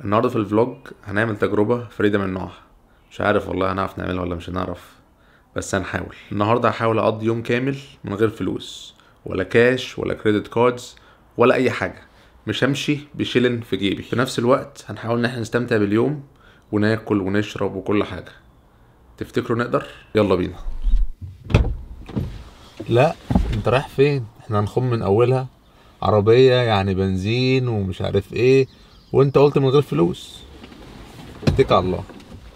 النهارده في الفلوج هنعمل تجربة فريدة من نوعها مش عارف والله هنعرف نعملها ولا مش هنعرف بس هنحاول النهارده هحاول اقضي يوم كامل من غير فلوس ولا كاش ولا كريدت كاردز ولا اي حاجة مش همشي بشيلن في جيبي في نفس الوقت هنحاول ان احنا نستمتع باليوم وناكل ونشرب وكل حاجة تفتكروا نقدر يلا بينا لا انت رايح فين احنا هنخم من اولها عربية يعني بنزين ومش عارف ايه وانت قلت من غير فلوس اتكل على الله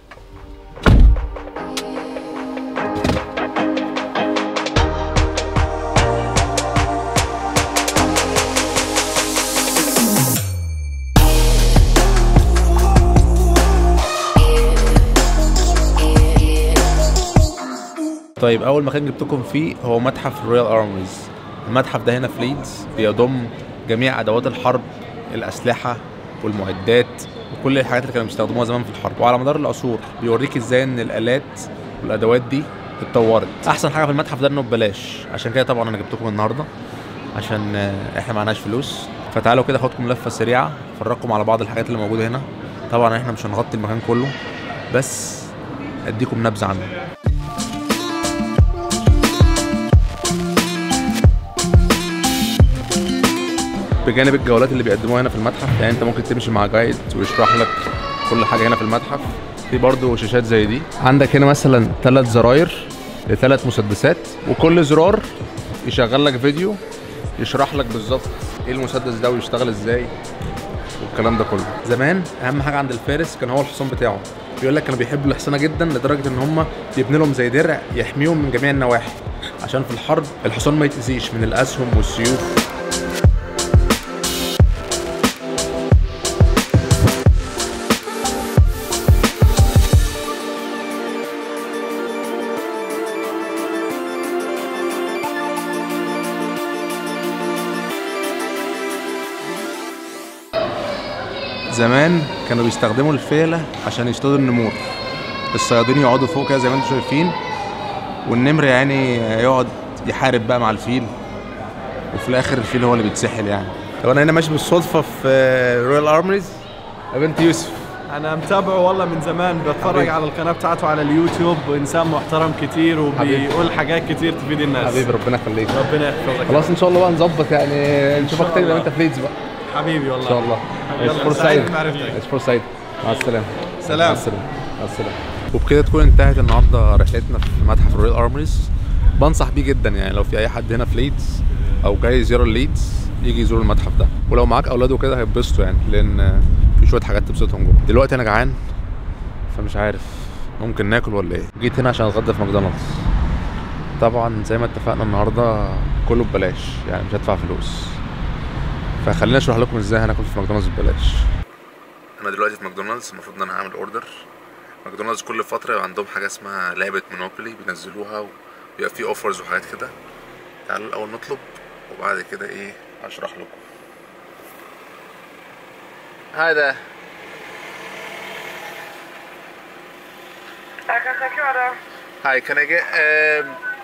طيب اول مكان جبتكم فيه هو متحف الرويال ارميز المتحف ده هنا في ليدز بيضم جميع ادوات الحرب الاسلحه والمعدات وكل الحاجات اللي كانوا بيستخدموها زمان في الحرب وعلى مدار العصور بيوريك ازاي ان الالات والادوات دي اتطورت احسن حاجه في المتحف ده انه ببلاش عشان كده طبعا انا جبتكم النهارده عشان آه، احنا معناش فلوس فتعالوا كده خدكم لفه سريعه افرجكم على بعض الحاجات اللي موجوده هنا طبعا احنا مش هنغطي المكان كله بس اديكم نبذه عنه بجانب الجولات اللي بيقدموها هنا في المتحف يعني انت ممكن تمشي مع جايد ويشرح لك كل حاجه هنا في المتحف في برضه شاشات زي دي عندك هنا مثلا ثلاث زراير لثلاث مسدسات وكل زرار يشغل لك فيديو يشرح لك بالظبط ايه المسدس ده ويشتغل ازاي والكلام ده كله زمان اهم حاجه عند الفارس كان هو الحصان بتاعه بيقول لك كانوا بيحبوا الحصانه جدا لدرجه ان هم بيبنوا لهم زي درع يحميهم من جميع النواحي عشان في الحرب الحصان ما يتأذيش من الاسهم والسيوف زمان كانوا بيستخدموا الفيلة عشان يصطادوا النمور الصيادين يقعدوا فوق كده زي ما انتم شايفين والنمر يعني يقعد يحارب بقى مع الفيل وفي الاخر الفيل هو اللي بيتسحل يعني طب انا هنا ماشي بالصدفه في رويال ارمريز يا بنت يوسف انا متابعه والله من زمان بتفرج حبيبي. على القناه بتاعته على اليوتيوب انسان محترم كتير وبيقول حاجات كتير تفيد الناس حبيبي ربنا يخليك ربنا يحفظك خلاص ان شاء الله بقى نظبط يعني نشوفك شاء تاني لو الله. انت في ليدز بقى حبيبي والله ان شاء الله يلا، اشكر سعيد سعيد بمعرفتك. اشكر سعيد مع السلامه سلام. مع السلامه مع السلامه وبكده تكون انتهت النهارده رحلتنا في متحف الرويال ارمريز بنصح بيه جدا يعني لو في اي حد هنا في ليدز او جاي يزور ليدز يجي يزور المتحف ده ولو معاك اولاد وكده هيتبسطوا يعني لان في شويه حاجات تبسطهم جوه دلوقتي انا جعان فمش عارف ممكن ناكل ولا ايه جيت هنا عشان اتغدى في ماكدونالدز طبعا زي ما اتفقنا النهارده كله ببلاش يعني مش هدفع فلوس فخلينا اشرح لكم ازاي هناكل في ماكدونالدز ببلاش انا دلوقتي في ماكدونالدز المفروض ان انا هعمل اوردر ماكدونالدز كل فتره يبقى عندهم حاجه اسمها لعبه مونوبولي بينزلوها وبيبقى في اوفرز وحاجات كده تعالوا الاول نطلب وبعد كده ايه اشرح لكم هاي ده I can take your order. Hi, can I get um,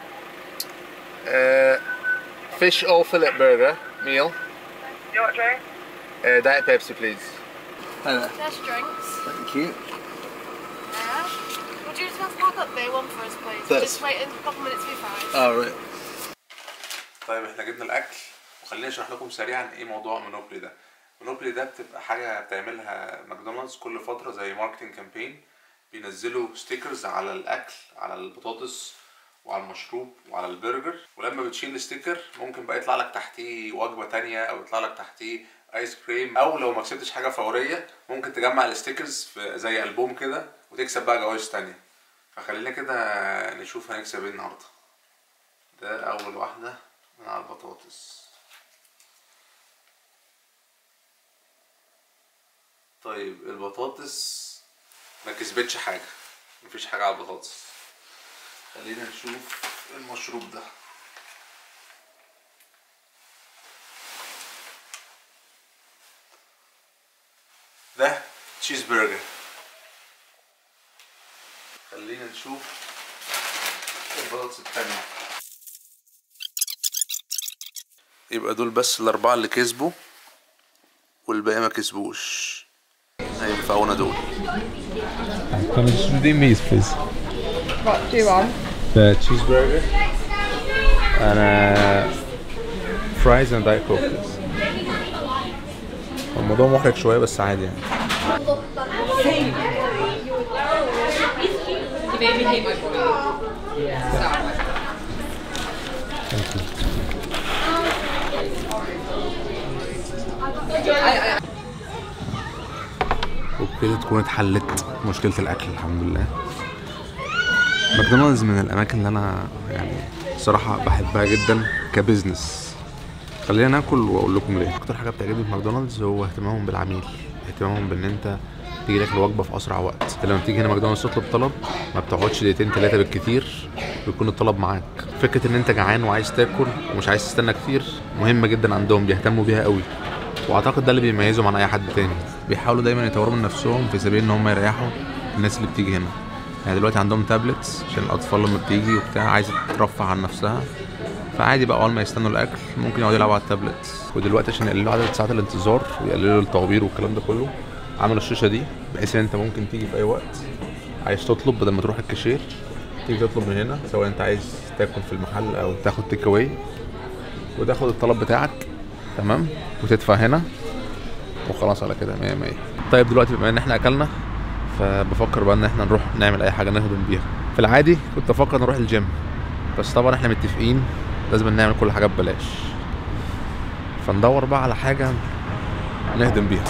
uh, fish or fillet burger meal? You want a drink? Uh, Diet Pepsi, please. Hi there. There's drinks. Thank you. Yeah. Would you just want to pack up beer one for us, please? That's- Just wait a couple minutes to be fine. Alright. طيب احنا جبنا الاكل وخليني اشرح لكم سريعا ايه موضوع مونوبولي ده مونوبولي ده بتبقى حاجه بتعملها ماكدونالدز كل فتره زي ماركتنج كامبين بينزلوا ستيكرز على الاكل على البطاطس وعلى المشروب وعلى البرجر ولما بتشيل الستيكر ممكن بقى يطلع لك تحتيه وجبه تانية او يطلع لك تحتيه ايس كريم او لو ما كسبتش حاجه فوريه ممكن تجمع الستيكرز في زي البوم كده وتكسب بقى جوائز تانية فخلينا كده نشوف هنكسب ايه النهارده ده اول واحده من على البطاطس طيب البطاطس ما كسبتش حاجه مفيش حاجه على البطاطس خلينا نشوف المشروب ده ده تشيز برجر خلينا نشوف البطاطس التانية يبقى دول بس الأربعة اللي كسبوا والباقي ما كسبوش هينفعونا دول Can you redeem these please? What do you want? The cheeseburger and uh, fries and diet coke please. الموضوع محرج شوية بس عادي يعني You made me hate my boy. وبكده تكون اتحلت مشكلة الأكل الحمد لله ماكدونالدز من الأماكن اللي أنا يعني صراحة بحبها جدا كبزنس خلينا ناكل وأقول لكم ليه أكتر حاجة بتعجبني في ماكدونالدز هو اهتمامهم بالعميل اهتمامهم بإن أنت تيجي لك الوجبة في أسرع وقت أنت لما تيجي هنا ماكدونالدز تطلب طلب ما بتقعدش دقيقتين تلاتة بالكتير ويكون الطلب معاك فكرة إن أنت جعان وعايز تاكل ومش عايز تستنى كتير مهمة جدا عندهم بيهتموا بيها قوي واعتقد ده اللي بيميزهم عن اي حد تاني بيحاولوا دايما يطوروا من نفسهم في سبيل ان هم يريحوا الناس اللي بتيجي هنا يعني دلوقتي عندهم تابلتس عشان الاطفال لما بتيجي وبتاع عايزه ترفه عن نفسها فعادي بقى اول ما يستنوا الاكل ممكن يقعدوا يلعبوا على التابلتس ودلوقتي عشان يقللوا عدد ساعات الانتظار ويقللوا الطوابير والكلام ده كله عملوا الشاشه دي بحيث ان انت ممكن تيجي في اي وقت عايز تطلب بدل ما تروح الكاشير تيجي تطلب من هنا سواء انت عايز تاكل في المحل او تاخد تيك اواي وتاخد الطلب بتاعك تمام وتدفع هنا وخلاص على كده مية مية طيب دلوقتي بما ان احنا اكلنا فبفكر بقى ان احنا نروح نعمل اي حاجه نخدم بيها في العادي كنت افكر نروح الجيم بس طبعا احنا متفقين لازم نعمل كل حاجه ببلاش فندور بقى على حاجه نخدم بيها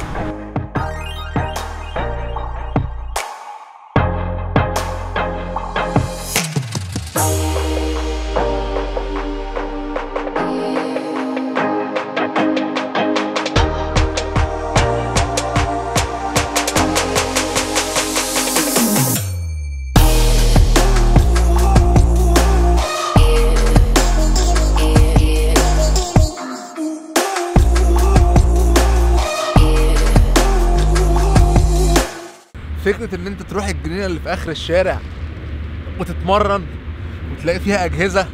فكره ان انت تروح الجنينه اللي في اخر الشارع وتتمرن وتلاقي فيها اجهزه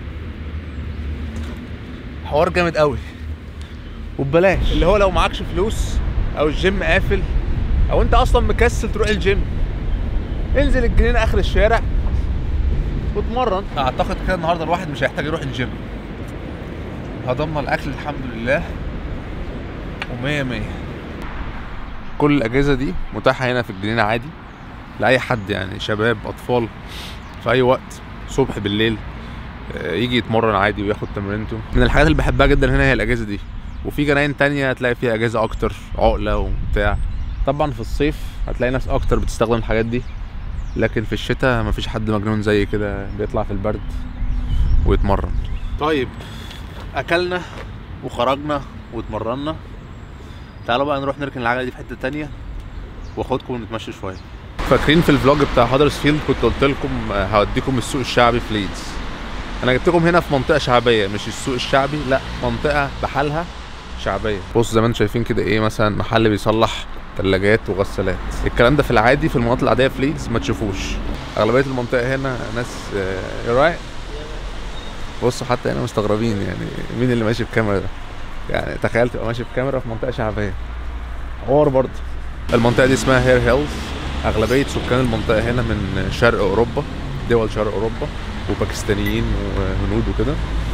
حوار جامد قوي وببلاش اللي هو لو معكش فلوس او الجيم قافل او انت اصلا مكسل تروح الجيم انزل الجنينه اخر الشارع واتمرن اعتقد كده النهارده الواحد مش هيحتاج يروح الجيم هضمنا الاكل الحمد لله ومية مية كل الاجهزه دي متاحه هنا في الجنينه عادي لاي حد يعني شباب اطفال في اي وقت صبح بالليل آه، يجي يتمرن عادي وياخد تمرينته من الحاجات اللي بحبها جدا هنا هي الاجهزه دي وفي جناين تانية هتلاقي فيها اجهزه اكتر عقله وبتاع طبعا في الصيف هتلاقي ناس اكتر بتستخدم الحاجات دي لكن في الشتاء مفيش حد مجنون زي كده بيطلع في البرد ويتمرن طيب اكلنا وخرجنا واتمرنا تعالوا بقى نروح نركن العجله دي في حته تانية واخدكم ونتمشى شويه فاكرين في الفلوج بتاع هادرسفيلد كنت قلت لكم آه، هوديكم السوق الشعبي في ليدز انا جبتكم هنا في منطقه شعبيه مش السوق الشعبي لا منطقه بحالها شعبيه بصوا زي ما انتم شايفين كده ايه مثلا محل بيصلح ثلاجات وغسالات الكلام ده في العادي في المناطق العاديه في ليدز ما تشوفوش اغلبيه المنطقه هنا ناس رايت بصوا حتى هنا مستغربين يعني مين اللي ماشي بكاميرا ده يعني تخيل تبقى ماشي بكاميرا في منطقه شعبيه حوار برضه المنطقه دي اسمها هير هيلز اغلبيه سكان المنطقه هنا من شرق اوروبا دول شرق اوروبا وباكستانيين وهنود وكده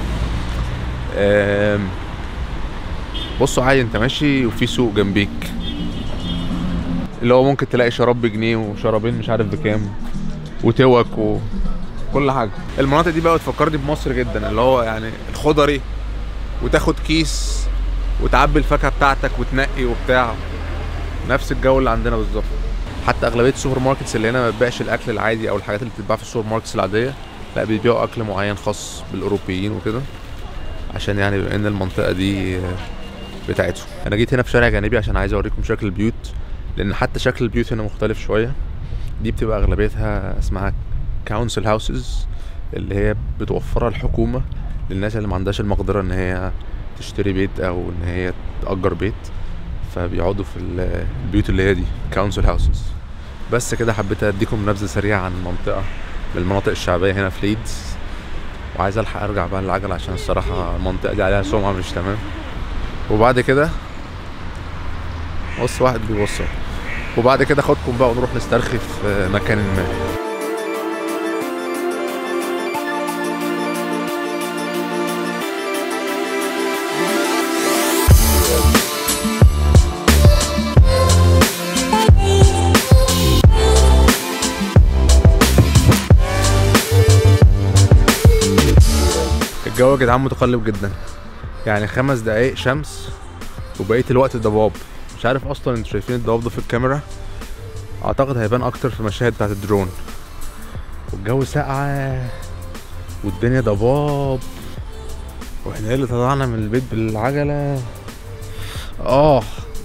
آم، بصوا عادي انت ماشي وفي سوق جنبيك اللي هو ممكن تلاقي شراب بجنيه وشرابين مش عارف بكام وتوك وكل حاجه المناطق دي بقى بتفكرني بمصر جدا اللي هو يعني الخضري وتاخد كيس وتعبي الفاكهه بتاعتك وتنقي وبتاع نفس الجو اللي عندنا بالظبط حتى اغلبيه السوبر ماركتس اللي هنا ما بتبيعش الاكل العادي او الحاجات اللي بتتباع في السوبر ماركتس العاديه لا بيبيعوا اكل معين خاص بالاوروبيين وكده عشان يعني بما ان المنطقه دي بتاعتهم انا جيت هنا في شارع جانبي عشان عايز اوريكم شكل البيوت لان حتى شكل البيوت هنا مختلف شويه دي بتبقى اغلبيتها اسمها كونسل هاوسز اللي هي بتوفرها الحكومه للناس اللي ما عندهاش المقدره ان هي تشتري بيت او ان هي تأجر بيت فبيقعدوا في ال- البيوت اللي هي دي كونسل هاوسز بس كده حبيت اديكم نبذه سريعه عن منطقه من المناطق الشعبيه هنا في ليدز وعايز الحق ارجع بقى للعجل عشان الصراحه المنطقه دي عليها سمعه مش تمام وبعد كده بص واحد بيوصل وبعد كده اخدكم بقى ونروح نسترخي في مكان ما الجو يا جدعان متقلب جدا يعني خمس دقايق شمس وبقية الوقت ضباب مش عارف اصلا انتوا شايفين الضباب ده في الكاميرا اعتقد هيبان اكتر في المشاهد بتاعت الدرون والجو ساقعة والدنيا ضباب واحنا إيه اللي طلعنا من البيت بالعجلة اه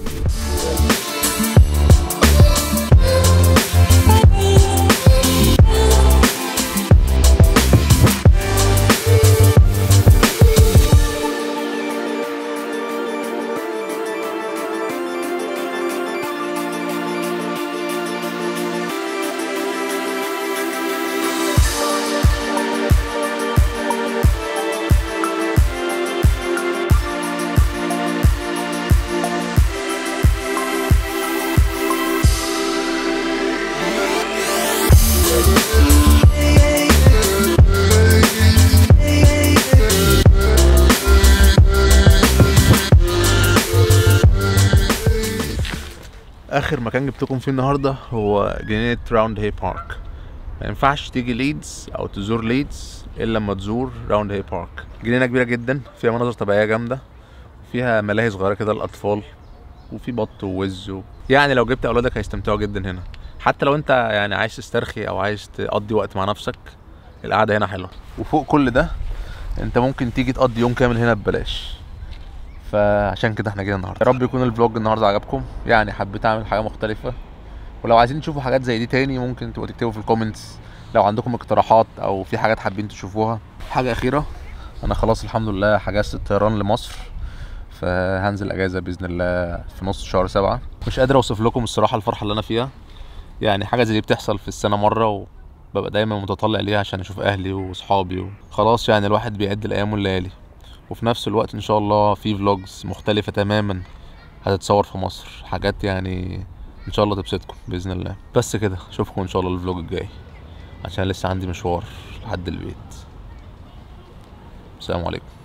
اخر مكان جبتكم فيه النهارده هو جنينه راوند هي بارك ما ينفعش تيجي ليدز او تزور ليدز الا لما تزور راوند هي بارك جنينه كبيره جدا فيها مناظر طبيعيه جامده فيها ملاهي صغيره كده للاطفال وفي بط ووز و... يعني لو جبت اولادك هيستمتعوا جدا هنا حتى لو انت يعني عايز تسترخي او عايز تقضي وقت مع نفسك القعده هنا حلوه وفوق كل ده انت ممكن تيجي تقضي يوم كامل هنا ببلاش فعشان كده احنا جينا النهارده يا رب يكون الفلوج النهارده عجبكم يعني حبيت اعمل حاجه مختلفه ولو عايزين تشوفوا حاجات زي دي تاني ممكن تبقوا تكتبوا في الكومنتس لو عندكم اقتراحات او في حاجات حابين تشوفوها حاجه اخيره انا خلاص الحمد لله حجزت الطيران لمصر فهنزل اجازه باذن الله في نص شهر سبعة مش قادر اوصف لكم الصراحه الفرحه اللي انا فيها يعني حاجه زي دي بتحصل في السنه مره وببقى دايما متطلع ليها عشان اشوف اهلي واصحابي وخلاص يعني الواحد بيعد الايام والليالي وفي نفس الوقت ان شاء الله في فلوجز مختلفة تماما هتتصور في مصر حاجات يعني ان شاء الله تبسطكم باذن الله بس كده اشوفكم ان شاء الله الفلوج الجاي عشان لسه عندي مشوار لحد البيت السلام عليكم